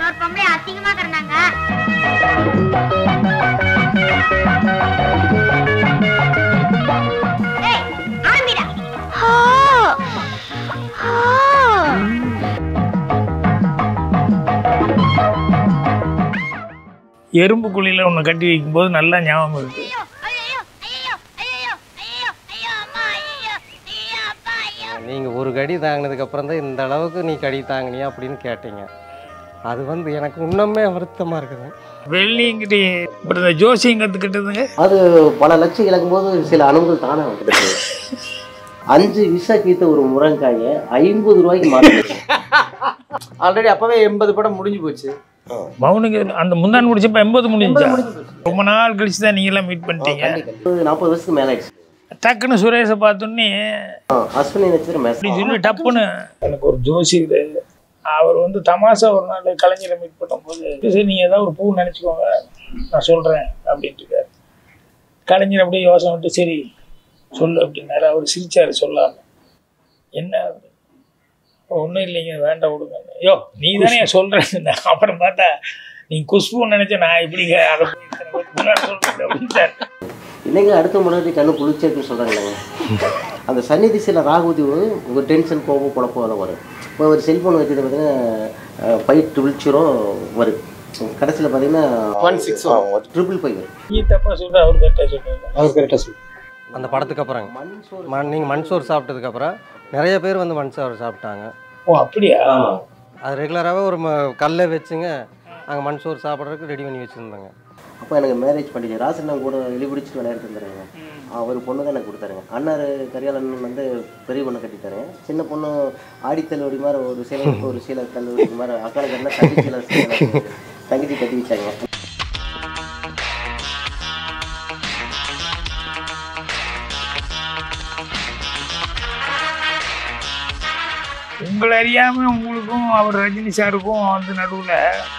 இன்னொரு பொம்பளை அசிங்கமா கிடந்தாங்க ஏய், ஆரம்பிடா. ஹோ, ஹோ. எறும்பு குழியில் ஒன்று கட்டி வைக்கும்போது நல்லா ஞாபகம் இருக்கு ஐயோ, ஐயையோ, ஐயையோ, ஐயையோ, ஐயையோ, ஐயோ, அம்மா, ஐயையோ, ஐயோ, அப்பா, ஐயோ. நீங்கள் ஒரு கடி தாங்கினதுக்கு அப்புறம் தான் இந்த அளவுக்கு நீ கடி தாங்கினியா அப்படின்னு கேட்டீங்க அது வந்து எனக்கு இன்னுமே வருத்தமாக இருக்குது வெள்ளிங்கிட்ட இப்போ இந்த ஜோசியம் கற்றுக்கிட்டதுங்க அது பல லட்சம் இழக்கும்போது சில அணுகுகள் தானே வந்துடுது அஞ்சு விசா கீத்த ஒரு முருங்காயை ஐம்பது ரூபாய்க்கு மாற்றி ஆல்ரெடி அப்பவே எண்பது படம் முடிஞ்சு போச்சு மௌனுக்கு அந்த முந்தாண்டு முடிச்சப்ப எண்பது முடிஞ்சா ரொம்ப நாள் கழிச்சு தான் நீங்களாம் மீட் பண்ணிட்டீங்க நாற்பது வருஷத்துக்கு மேலே ஆயிடுச்சு டக்குன்னு சுரேஷை பார்த்தோன்னே ஆ, அஸ்வினி நட்சத்திரம் அப்படி மேசம் சொல்லி டப்புன்னு எனக்கு ஒரு ஜோசியர் அவர் வந்து தமாசா ஒரு நாள் கலைஞரை மீட் பண்ணும்போது சரி நீங்கள் ஏதாவது ஒரு பூ நினச்சிக்கோங்க நான் சொல்கிறேன் அப்படின்ட்டு இருக்காரு கலைஞர் அப்படியே யோசனை விட்டு சரி சொல்லு அப்படின்னாரு அவர் சிரிச்சாரு சொல்லாம என்ன ஒன்றும் இல்லைங்க வேண்டாம் விடுங்க யோ நீ தானே சொல்கிறேன் அப்புறம் பார்த்தா நீ குஷ்பு நினச்ச நான் எப்படிங்க அதை போய் இத்தனை பேருக்கு முன்னாடி சொல்றேன் அப்படின்ட்டாரு இல்லைங்க அடுத்த முன்னாடி கண்ணு குளிச்சிருக்குன்னு சொல்கிறாங்களேங்க அந்த சன்னி திசையில் ராகுதி உங்கள் டென்ஷன் கோபம் குழப்பம் அதெல்லாம் வரும் இப்போ ஒரு செல்ஃபோன் வச்சது பார்த்தீங்கன்னா ஃபைவ் ட்ரிபிள் ஜீரோ வரும் கடைசியில் பார்த்தீங்கன்னா ஒன் சிக்ஸ் ட்ரிபிள் ஃபைவ் வரும் நீ தப்பாக சொல்கிற அவர் கரெக்டாக சொல்கிறாங்க அவர் கரெக்டாக சொல்லு அந்த படத்துக்கு அப்புறங்க மண் சோறு மண் நீங்கள் மண்சோறு சாப்பிட்டதுக்கப்புறம் நிறைய பேர் வந்து மண்சோறு சாப்பிட்டாங்க ஓ அப்படியா அது ரெகுலராகவே ஒரு ம கல்லை வச்சுங்க அங்கே மண்சோறு சாப்பிட்றதுக்கு ரெடி பண்ணி வச்சுருந்தாங்க அப்போ எனக்கு மேரேஜ் பண்ணிச்சு ராசன் கூட எலி பிடிச்சிட்டு விளையாட்டு இருந்தாருங்க அவர் பொண்ணு தான் எனக்கு கொடுத்தாருங்க அண்ணார் கரியாளன் வந்து பெரிய பொண்ணு கட்டிட்டாரு சின்ன பொண்ணு ஆடித்தள்ளுவடி மாதிரி ஒரு சிலை ஒரு சீலை தள்ளுவடி மாதிரி அக்கால கட்டினா தங்கச்சி சீலை தங்கச்சி கட்டி வச்சாங்க உங்களை அறியாம உங்களுக்கும் அவர் ரஜினி சாருக்கும் வந்து நடுவில்